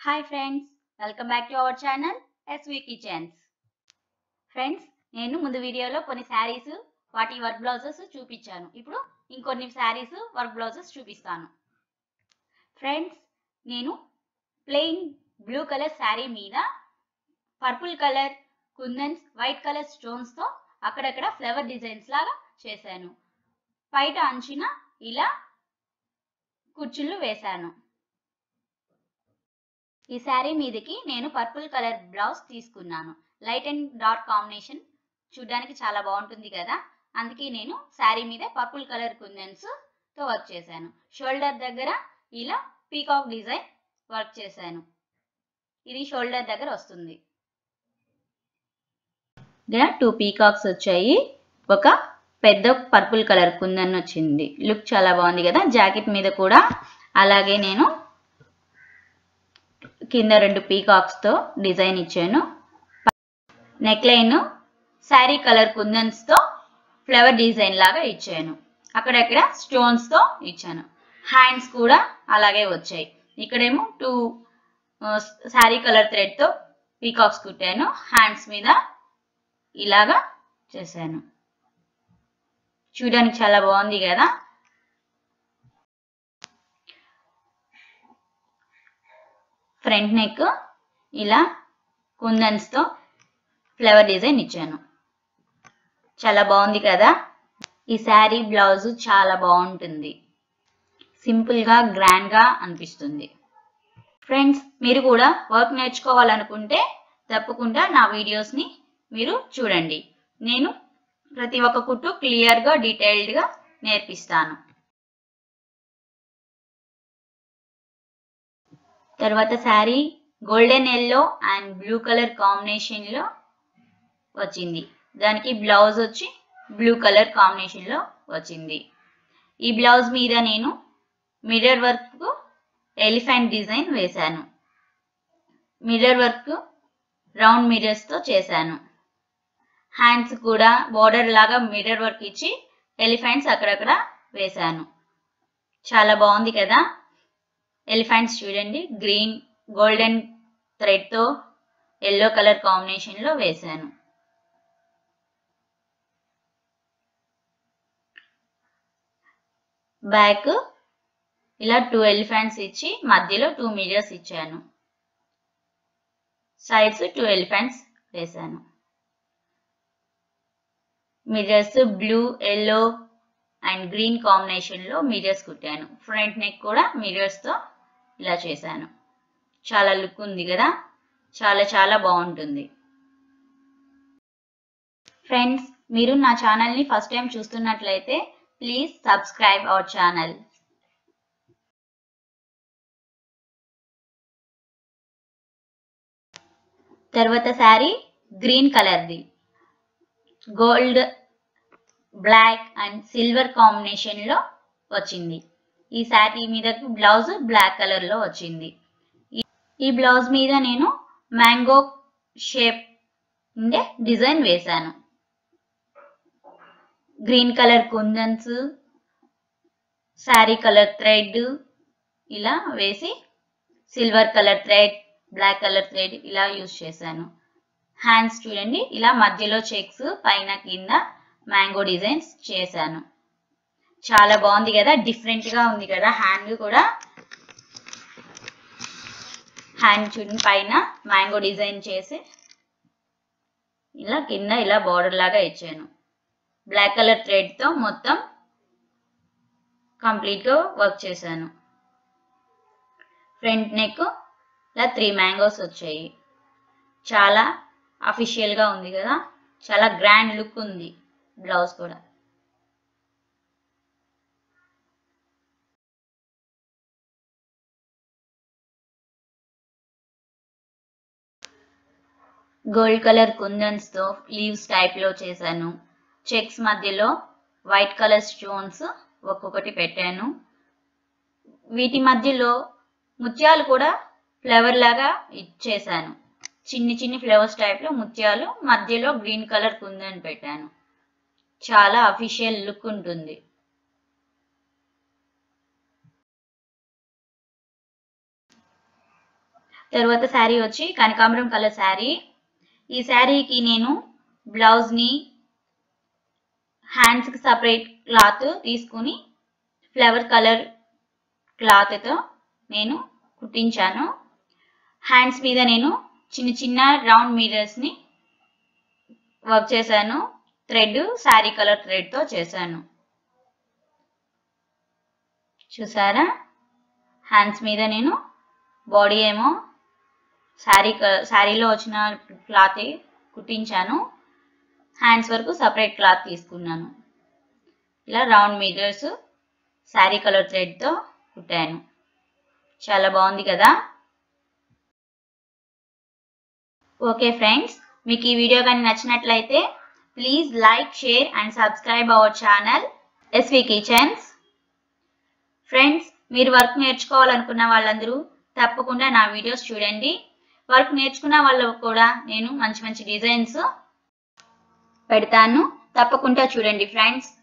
hi friends welcome back to our channel S V kitchens friends నేను ముందు వీడియోలో కొన్ని శారీస్ వాటి వర్క్ బ్లౌజెస్ చూపించాను ఇప్పుడు ఇంకొన్ని శారీస్ వర్క్ బ్లౌజెస్ చూపిస్తాను ఫ్రెండ్స్ నేను ప్లెయిన్ బ్లూ కలర్ శారీ మీద purple colour kundans white colour స్టోన్స్తో అక్కడక్కడ ఫ్లవర్ డిజైన్స్ లాగా చేశాను పైట అంచున ఇలా కుర్చీలు వేశాను ఈ శారీ మీదకి నేను పర్పుల్ కలర్ బ్లౌజ్ తీసుకున్నాను లైట్ అండ్ డార్క్ కాంబినేషన్ చూడడానికి చాలా బాగుంటుంది కదా అందుకే నేను శారీ మీద పర్పుల్ కలర్ కుందన్స్ తో వర్క్ చేశాను షోల్డర్ దగ్గర ఇలా పీకాక్ డిజైన్ వర్క్ చేశాను ఇది షోల్డర్ దగ్గర వస్తుంది ఇక్కడ టూ పీకాక్స్ వచ్చాయి ఒక పెద్ద పర్పుల్ కలర్ కుందన్ వచ్చింది లుక్ చాలా బాగుంది కదా జాకెట్ మీద కూడా అలాగే నేను కింద రెండు పీకాక్స్ తో డిజైన్ ఇచ్చాను neck line sari colour kundans తో ఫ్లవర్ డిజైన్ లాగా ఇచ్చాను అక్కడక్కడ స్టోన్స్ తో ఇచ్చాను హ్యాండ్స్ కూడా అలాగే వచ్చాయి ఇక్కడేమో టూ శారీ కలర్ థ్రెడ్ తో పీకాక్స్ కుట్టాను హ్యాండ్స్ మీద ఇలాగా చేశాను చూడడానికి చాలా బాగుంది కదా ఫ్రంట్ నెక్ ఇలా కుందన్స్తో ఫ్లవర్ డిజైన్ ఇచ్చాను చాలా బాగుంది కదా ఈ శారీ బ్లౌజ్ చాలా బాగుంటుంది సింపుల్గా గ్రాండ్గా అనిపిస్తుంది ఫ్రెండ్స్ మీరు కూడా వర్క్ నేర్చుకోవాలనుకుంటే తప్పకుండా నా వీడియోస్ని మీరు చూడండి నేను ప్రతి ఒక్క కుట్టు క్లియర్గా డీటెయిల్డ్గా నేర్పిస్తాను తర్వాత sari golden yellow and blue colour కాంబినేషన్లో వచ్చింది దానికి బ్లౌజ్ వచ్చి బ్లూ కలర్ కాంబినేషన్లో వచ్చింది ఈ బ్లౌజ్ మీద నేను మిర్రర్ వర్క్ ఎలిఫెంట్ డిజైన్ వేశాను మిర్రర్ వర్క్ రౌండ్ మిర్రర్స్తో చేశాను హ్యాండ్స్ కూడా బోర్డర్ లాగా మిర్రర్ వర్క్ ఇచ్చి ఎలిఫెంట్స్ అక్కడక్కడ వేశాను చాలా బాగుంది కదా ఎలిఫెంట్స్ చూడండి గ్రీన్ గోల్డెన్ థ్రెడ్తో ఎల్లో కలర్ కాంబినేషన్లో వేశాను బ్యాక్ ఇలా టూ ఎలిఫెంట్స్ ఇచ్చి మధ్యలో టూ మిరర్స్ ఇచ్చాను సైడ్స్ టూ ఎలిఫెంట్స్ వేశాను mirrors blue yellow and green కాంబినేషన్లో మిరర్స్ కుట్టాను ఫ్రంట్ నెక్ కూడా మిరర్స్తో ఇలా చేశాను చాలా లుక్ ఉంది కదా చాలా చాలా బాగుంటుంది ఫ్రెండ్స్ మీరు నా ఛానల్ని ఫస్ట్ టైం చూస్తున్నట్లయితే ప్లీజ్ సబ్స్క్రైబ్ అవర్ ఛానల్ తర్వాత శారీ గ్రీన్ కలర్ది gold black and silver combination లో వచ్చింది ఈ శారీ మీద బ్లౌజ్ బ్లాక్ కలర్ లో వచ్చింది ఈ బ్లౌజ్ మీద నేను మ్యాంగో షేప్ ఉండే డిజైన్ వేశాను green colour kundans sari colour thread ఇలా వేసి silver colour thread black colour thread ఇలా యూస్ చేశాను హ్యాండ్స్ చూడండి ఇలా మధ్యలో చెక్స్ పైన కింద మ్యాంగో డిజైన్స్ చేశాను చాలా బాగుంది కదా డిఫరెంట్ గా ఉంది కదా హ్యాండ్ కూడా హ్యాండ్ చూడండి పైన మ్యాంగో డిజైన్ చేసి ఇలా కింద ఇలా బార్డర్ లాగా ఇచ్చాను బ్లాక్ కలర్ థ్రెడ్ తో మొత్తం కంప్లీట్ గా వర్క్ చేశాను ఫ్రంట్ నెక్ ఇలా త్రీ మ్యాంగోస్ వచ్చాయి చాలా అఫీషియల్ గా ఉంది కదా చాలా గ్రాండ్ లుక్ ఉంది బ్లౌజ్ కూడా గోల్డ్ కలర్ కుందన్స్ తో లీవ్స్ టైప్ లో చేశాను చెక్స్ మధ్యలో వైట్ కలర్ స్టోన్స్ ఒక్కొక్కటి పెట్టాను వీటి మధ్యలో ముత్యాలు కూడా ఫ్లవర్ లాగా ఇచ్చేసాను చిన్ని చిన్ని ఫ్లవర్స్ టైప్ లో ముత్యాలు మధ్యలో గ్రీన్ కలర్ కుందని పెట్టాను చాలా అఫీషియల్ లుక్ ఉంటుంది తర్వాత శారీ వచ్చి కనకాంబరం కలర్ శారీ ఈ శారీకి నేను బ్లౌజ్ని హ్యాండ్స్కి సపరేట్ క్లాత్ తీసుకుని ఫ్లవర్ కలర్ క్లాత్తో నేను కుట్టించాను హ్యాండ్స్ మీద నేను చిన్న చిన్న రౌండ్ మిరర్స్ని వర్క్ చేశాను థ్రెడ్ శారీ కలర్ థ్రెడ్తో చేశాను చూసారా హ్యాండ్స్ మీద నేను బాడీ ఏమో శారీ శారీలో వచ్చిన క్లాత్ కుట్టించాను హ్యాండ్స్ వరకు సపరేట్ క్లాత్ తీసుకున్నాను ఇలా రౌండ్ మీటర్స్ శారీ కలర్ థ్రెడ్తో కుట్టాను చాలా బాగుంది కదా ఓకే ఫ్రెండ్స్ మీకు ఈ వీడియో కానీ నచ్చినట్లయితే please like share and subscribe our channel S V kitchens friends మీరు వర్క్ నేర్చుకోవాలనుకున్న వాళ్ళందరూ తప్పకుండా నా వీడియోస్ చూడండి వర్క్ నేర్చుకున్న వాళ్ళకు కూడా నేను మంచి మంచి డిజైన్స్ పెడతాను తప్పకుండా చూడండి ఫ్రెండ్స్